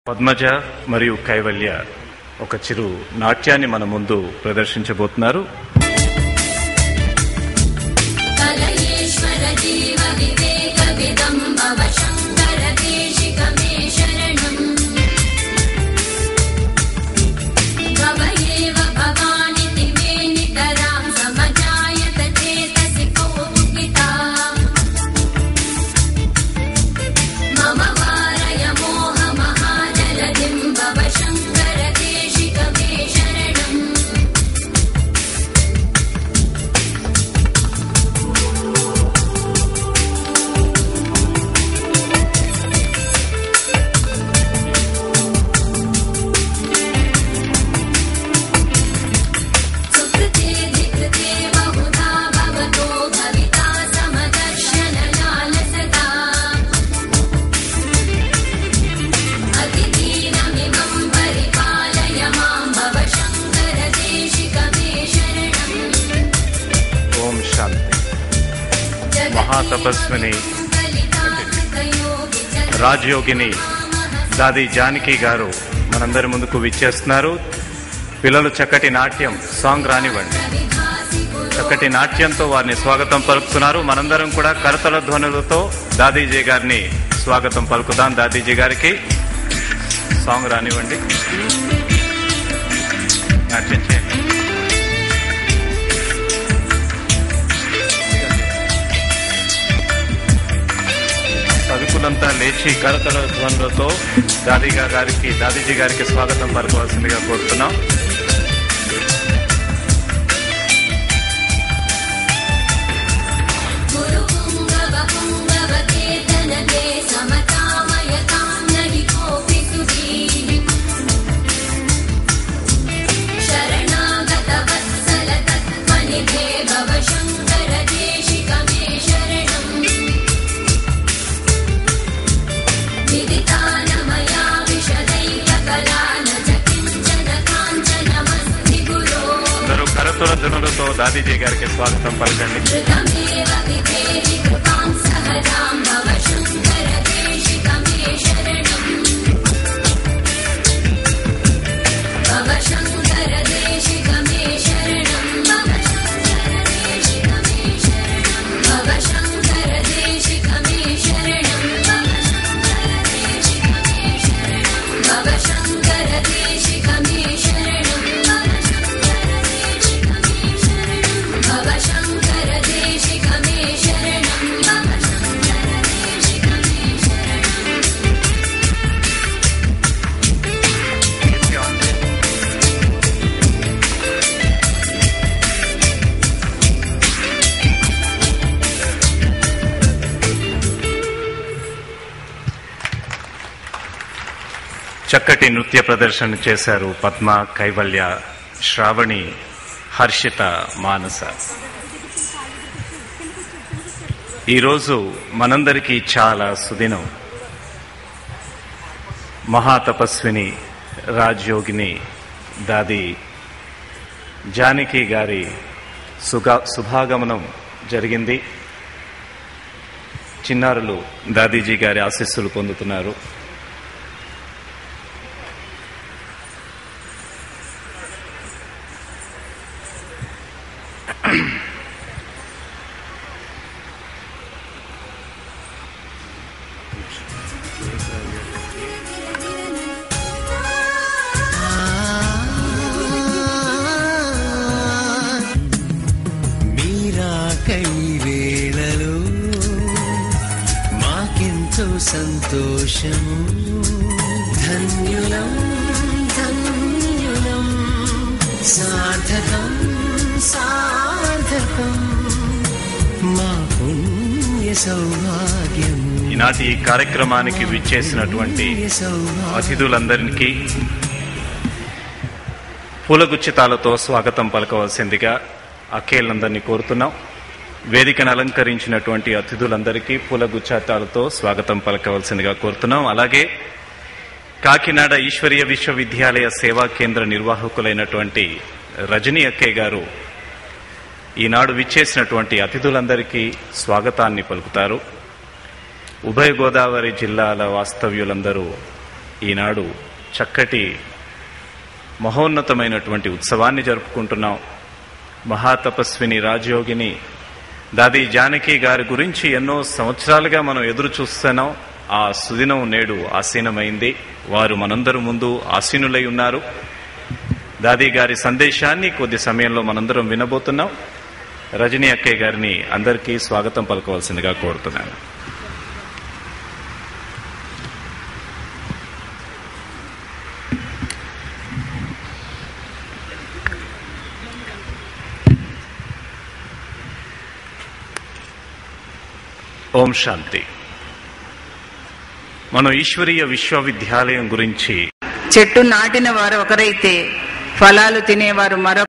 పద్మజ మరియు కైవల్య ఒక చిరు నాట్యాన్ని మన ముందు ప్రదర్శించబోతున్నారు कलयेश्वर जीव विवेक विदम्बव शङ्कर देशिक मे शरणम् भव एव भवानिति मे नितरां समजायत चेतसि कौतुकिता मम वारय मोहमहाजलधिं भव शङ्कर देशिक मे शरणम् सुकृते विकृते बहुधा भवतो भविता समदर्शनलालसता अतिदीनमिमं परिपालय मां भव शङ्कर देशिक मे शरणम् ఓం శాంతి మహాతపస్విని రాజయోగిని దాది జానకి గారు మనందరి ముందుకు విచ్చేస్తున్నారు పిల్లలు చక్కటి నాట్యం సాంగ్ రానివ్వండి చక్కటి నాట్యంతో వారిని స్వాగతం పలుకుతున్నారు మనందరం కూడా కరతల ధ్వనులతో దాదీజీ గారిని స్వాగతం పలుకుదాం దాదీజీ గారికి సాంగ్ రానివ్వండి నాట్యం చేయండి సరుకులంతా లేచి కరతల ధ్వనులతో దాదిగా గారికి దాదీజీ గారికి స్వాగతం పలకవలసిందిగా కోరుతున్నాం गुरुपुङ्गव पुङ्गवकेतनते समतामयतां न हि कोऽपि सुधीः शरणागतवत्सल तत्त्वनिधे भव शङ्कर देशिक मे शरणम् विदिता न मया विशदैककला न च किञ्चन काञ्चनमस्ति गुरो అందరూ కరతల ధ్వనులతో దాదీజీ గారికి స్వాగతం పలకండి कृतमेव विधेहि कृपां सहजां भव शङ्कर देशिक मे शरणम् भव शङ्कर देशिक मे शरणम् भव शङ्कर देशिक मे शरणम् भव शङ्कर देशिक मे शरणम् भव शङ्कर देशिक मे शरणम् भव शङ्कर देशिक मे शरणम् చక్కటి నృత్య ప్రదర్శన చేశారు పద్మ కైవల్య శ్రావణి హర్షిత మానస ఈరోజు మనందరికీ చాలా సుదినం మహాతపస్విని రాజయోగిని దాది జానకి గారి సుగా శుభాగమనం జరిగింది చిన్నారులు దాదీజీ గారి ఆశీస్సులు పొందుతున్నారు మీరా కై వేళలో మాకెంతో సంతోషము ధన్యులం ధన్యులం సార్థకం సార్థకం మా పుణ్య సౌభాగ్యం ఈనాటి ఈ కార్యక్రమానికి విచ్చేసినటువంటి పుణ్య సౌభాగ్యం అతిథులందరికీ పూలగుచ్చితాలతో స్వాగతం పలకవలసిందిగా అఖేలందరినీ కోరుతున్నాం వేదికను అలంకరించినటువంటి అతిథులందరికీ పూలగుచ్చాతాలతో స్వాగతం పలకవలసిందిగా కోరుతున్నాం అలాగే కాకినాడ ఈశ్వరీయ విశ్వవిద్యాలయ సేవా కేంద్ర నిర్వాహకులైనటువంటి రజనీ అక్కే గారు ఈనాడు విచ్చేసినటువంటి అతిథులందరికీ స్వాగతాన్ని పలుకుతారు ఉభయ గోదావరి జిల్లాల వాస్తవ్యులందరూ ఈనాడు చక్కటి మహోన్నతమైనటువంటి ఉత్సవాన్ని జరుపుకుంటున్నాం మహాతపస్విని రాజయోగిని దాది జానకి గారి గురించి ఎన్నో సంవత్సరాలుగా మనం ఎదురు చూస్తున్నాం ఆ సుదినం నేడు ఆసీనమైంది వారు మనందరి ముందు ఆసీనులై ఉన్నారు దాది గారి సందేశాన్ని కొద్ది సమయంలో మనందరం వినబోతున్నాం రజనీ అక్కయ్య గారిని అందరికీ స్వాగతం పలకవలసిందిగా కోరుతున్నాను ఓం శాంతి మనం ఈశ్వరీయ విశ్వవిద్యాలయం గురించి చెట్టు నాటిన వారు ఒకరైతే ఫలాలు తినేవారు మరొక